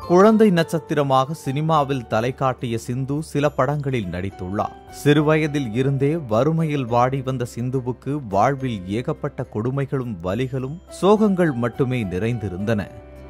குழந்தை நட்சத்திரமாக சினிமாவில் தலை காட்டிய சிந்து சில படங்களில் நடித்துள்ளார் சிறுவயதில் இருந்தே வறுமையில் வாடி வந்த சிந்துவுக்கு வாழ்வில் ஏகப்பட்ட கொடுமைகளும் வலிகளும் சோகங்கள் மட்டுமே நிறைந்திருந்தன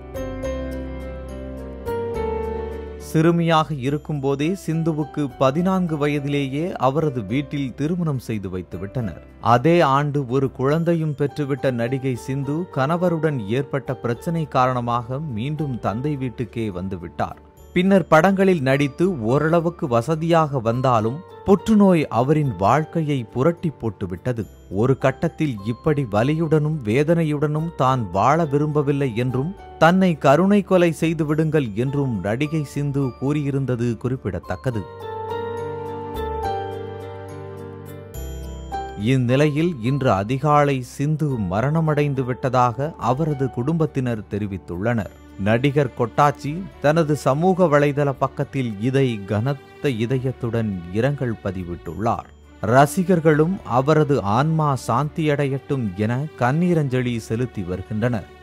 சிறுமியாக இருக்கும்போதே சிந்துவுக்கு பதினான்கு வயதிலேயே அவரது வீட்டில் திருமணம் செய்து வைத்து விட்டனர் அதே ஆண்டு ஒரு குழந்தையும் பெற்றுவிட்ட நடிகை சிந்து கணவருடன் ஏற்பட்ட பிரச்சனை காரணமாக மீண்டும் தந்தை வீட்டுக்கே வந்துவிட்டார் பின்னர் படங்களில் நடித்து ஓரளவுக்கு வசதியாக வந்தாலும் புற்றுநோய் அவரின் வாழ்க்கையை புரட்டி போட்டுவிட்டது ஒரு கட்டத்தில் இப்படி வலியுடனும் வேதனையுடனும் தான் வாழ விரும்பவில்லை என்றும் தன்னை கருணை கொலை செய்து விடுங்கள் என்றும் நடிகை சிந்து கூறியிருந்தது குறிப்பிடத்தக்கது இந்நிலையில் இன்று அதிகாலை சிந்து மரணமடைந்து விட்டதாக அவரது குடும்பத்தினர் தெரிவித்துள்ளனர் நடிகர் கொட்டாச்சி தனது சமூக வலைதள பக்கத்தில் இதை கனத்த இதயத்துடன் இரங்கல் பதிவிட்டுள்ளார் ரசிகர்களும் அவரது ஆன்மா சாந்தியடையட்டும் என கண்ணீரஞ்சலி செலுத்தி வருகின்றனர்